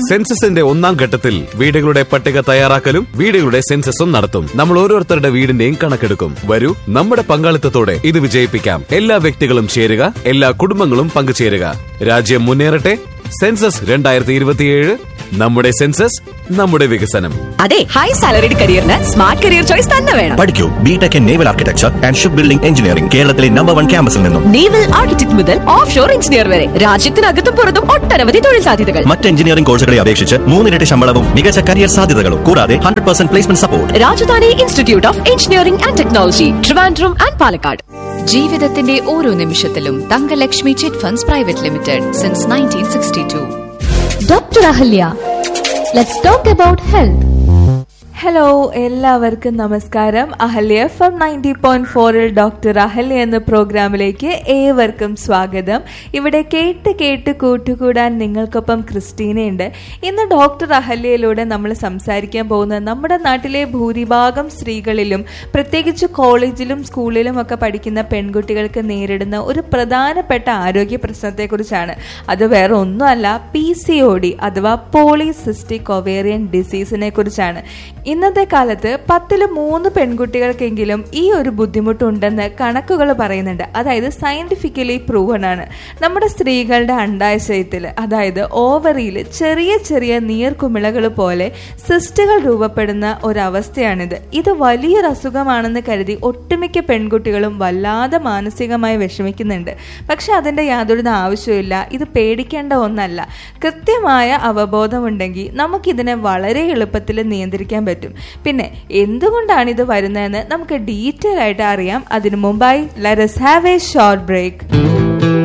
സെൻസസിന്റെ ഒന്നാം ഘട്ടത്തിൽ വീടുകളുടെ പട്ടിക തയ്യാറാക്കലും വീടുകളുടെ സെൻസസും നടത്തും നമ്മൾ ഓരോരുത്തരുടെ വീടിന്റെയും കണക്കെടുക്കും വരൂ നമ്മുടെ പങ്കാളിത്തത്തോടെ ഇത് വിജയിപ്പിക്കാം എല്ലാ വ്യക്തികളും ചേരുക എല്ലാ കുടുംബങ്ങളും പങ്കുചേരുക രാജ്യം മുന്നേറട്ടെ സെൻസസ് രണ്ടായിരത്തി ഇരുപത്തിയേഴ് നമ്മുടെ സെൻസസ് നമ്മുടെ വികസനം അതെ ഹൈ സാലറിഡ് കരിയറിന് സ്മാർട്ട് കരിയർ ചോയ്സ് തന്നെ വേണം പഠിക്കൂ BTech in naval architecture and ship building engineering കേരളത്തിലെ നമ്പർ വൺ ക്യാമ്പസിൽ നിന്നും നേവൽ ആർക്കിടെക്ട് മുതൽ ഓഫ് ഷോർ എഞ്ചിനീയർ വരെ രാജ്യത്തിനകത്തും പുറത്തും ഒട്ടനവധി തൊഴിൽ സാധ്യതകൾ മറ്റ് എഞ്ചിനീയറിംഗ് കോഴ്സുകളെ അപേക്ഷിച്ച് മൂന്നിരട്ടി ശമ്പളവും മികച്ച കരിയർ സാധ്യതകളും കൂടാതെ hundred percent placement support Rajadhani institute of engineering and technology Trivandrum and Palakkad ജീവിതത്തിന്റെ ഓരോ നിമിഷത്തിലും Thankalakshmi chit funds private limited since nineteen sixty two Dr. Ahalya. Let's talk about health. Hello എല്ലാവർക്കും നമസ്കാരം Ahalya F M ninety point ഫോറിൽ ഡോക്ടർ അഹല്യ എന്ന പ്രോഗ്രാമിലേക്ക് ഏവർക്കും സ്വാഗതം ഇവിടെ കേട്ട് കേട്ട് കൂട്ടുകൂടാൻ നിങ്ങൾക്കൊപ്പം ക്രിസ്റ്റീനയുണ്ട് ഇന്ന് ഡോക്ടർ അഹല്യയിലൂടെ നമ്മൾ സംസാരിക്കാൻ പോകുന്നത് നമ്മുടെ നാട്ടിലെ ഭൂരിഭാഗം സ്ത്രീകളിലും പ്രത്യേകിച്ച് കോളേജിലും സ്കൂളിലും ഒക്കെ പഠിക്കുന്ന പെൺകുട്ടികൾക്ക് നേരിടുന്ന ഒരു പ്രധാനപ്പെട്ട ആരോഗ്യ പ്രശ്നത്തെക്കുറിച്ചാണ് അത് വേറെ ഒന്നുമല്ല പി സി ഒ ഡി അഥവാ പോളിസിസ്റ്റിക് ഒവേറിയൻ ഡിസീസിനെ കുറിച്ചാണ് ഇന്നത്തെ കാലത്ത് പത്തില് മൂന്ന് പെൺകുട്ടികൾക്കെങ്കിലും ഈ ഒരു ബുദ്ധിമുട്ടുണ്ടെന്ന് കണക്കുകൾ പറയുന്നുണ്ട് അതായത് സയന്റിഫിക്കലി പ്രൂവൺ ആണ് നമ്മുടെ സ്ത്രീകളുടെ അണ്ടാശയത്തിൽ അതായത് ഓവറിയിൽ ചെറിയ ചെറിയ നീർക്കുമിളകൾ പോലെ സിസ്റ്റുകൾ രൂപപ്പെടുന്ന ഒരവസ്ഥയാണിത് ഇത് വലിയൊരു അസുഖമാണെന്ന് കരുതി ഒട്ടുമിക്ക പെൺകുട്ടികളും വല്ലാതെ മാനസികമായി വിഷമിക്കുന്നുണ്ട് പക്ഷെ അതിൻ്റെ യാതൊരു ആവശ്യമില്ല ഇത് പേടിക്കേണ്ട ഒന്നല്ല കൃത്യമായ അവബോധമുണ്ടെങ്കിൽ നമുക്കിതിനെ വളരെ എളുപ്പത്തിൽ നിയന്ത്രിക്കാൻ പറ്റും പിന്നെ എന്തുകൊണ്ടാണ് ഇത് വരുന്നതെന്ന് നമുക്ക് ഡീറ്റെയിൽ ആയിട്ട് അറിയാം അതിനു മുമ്പായി let's have a short break